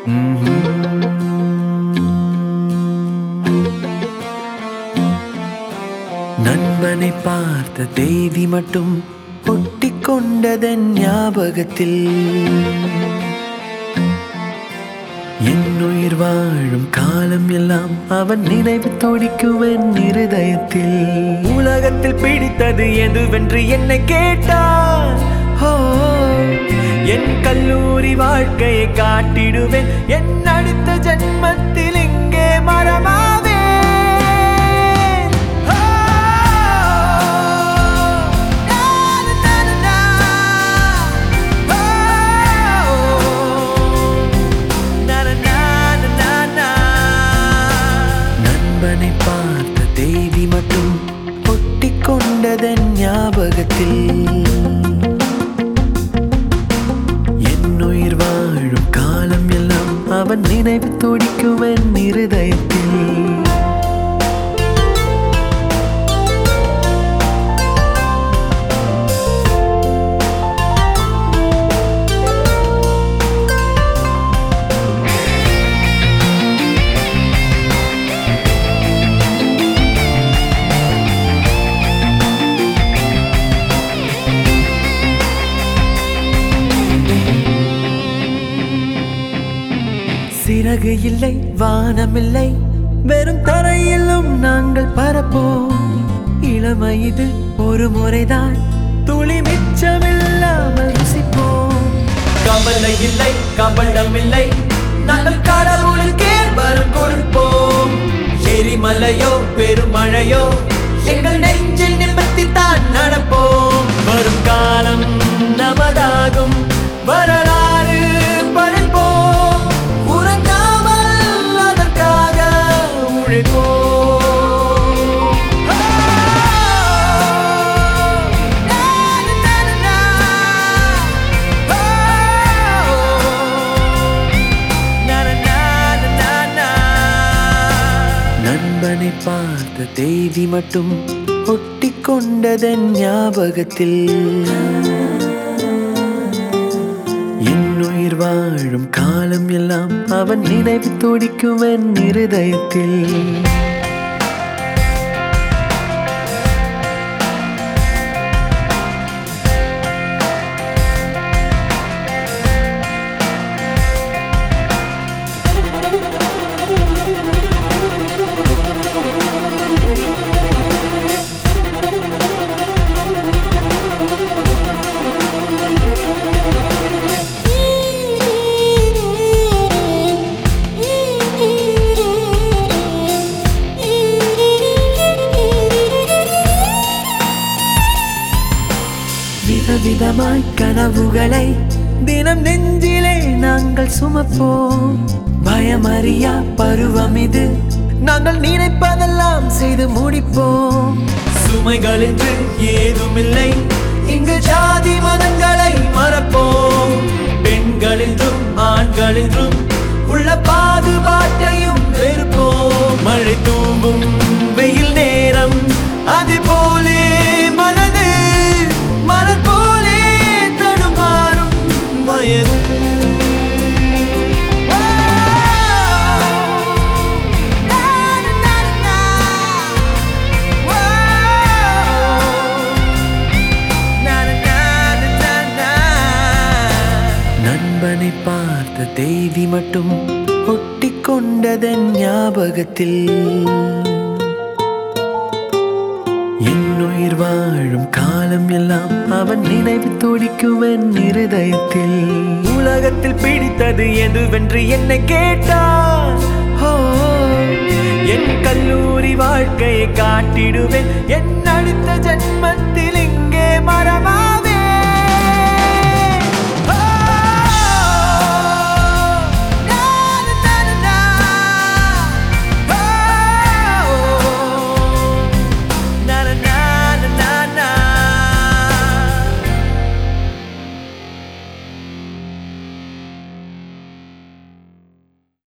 நண்பனை பார்த்த தேதி மட்டும் ஒட்டிக் கொண்டதன் ஞாபகத்தில் என் உயிர் வாழும் காலம் எல்லாம் அவன் நினைவு துடிக்கும் என் இருதயத்தில் உலகத்தில் பிடித்தது எதுவென்று என்னை கேட்டான் ஓ என் கல்லூரி வாழ்க்கையை காட்டிடுவேன் என் அடுத்த ஜென்மத்தில் இங்கே மரமாவே நண்பனை பார்த்த தேதி மட்டும் ஒட்டிக் கொண்டதன் ஞாபகத்தில் என் உயிர் வாழும் காலம் எல்லாம் அவன் நினைவு துடிக்கும் என் இருதயத்தில் சிறகு இல்லை வானமில்லை வெறும் தரையிலும் நாங்கள் பரப்போம் இளமை இது ஒரு முறைதான் துளி மிச்சமில்லாமல் ருசிப்போம் கவலை இல்லை கபடம் இல்லை நாங்கள் கடவுளுக்கே வரம் கொடுப்போம் எரிமலையோ பெருமழையோ எங்கள் நெஞ்சில் நிமிர்த்தி தான் நடப்போம் வரும் காலம் நமதாகும் வரலாறு படைப்போம் உறங்காமல் அதற்காக உழைப்போம் நண்பனை பார்த்த தேதி மட்டும் ஒட்டிக் கொண்டதன் ஞாபகத்தில் என் உயிர் வாழும் காலம் எல்லாம் அவன் நினைவு துடிக்கும் என் இருதயத்தில் விதவிதமாய் கனவுகளை தினம் நெஞ்சிலே நாங்கள் சுமப்போம் பயமறியா பருவம் இது நாங்கள் நினைப்பதெல்லாம் செய்து முடிப்போம் சுமைகள் என்று ஏதுமில்லை இங்கு ஜாதி மதங்களை மறப்போம் பெண்கள் என்றும் ஆண்கள் என்றும் உள்ள பாகுபாட்டையும் வெறுப்போம் மழை தூவும் வெயில் நேரம் அது போலே மனது மலர் போலே தடுமாறும் வயது நண்பனை பார்த்த தேதி மட்டும் ஒட்டிக் கொண்டதன் ஞாபகத்தில் என் உயிர் வாழும் காலம் எல்லாம் அவன் நினைவு துடிக்கும் என் இருதயத்தில் உலகத்தில் பிடித்தது எதுவென்று என்னை கேட்டான் ஓ என் கல்லூரி வாழ்க்கையை காட்டிடுவேன் என் அடுத்த ஜென்மத்தில் இங்கே மரமா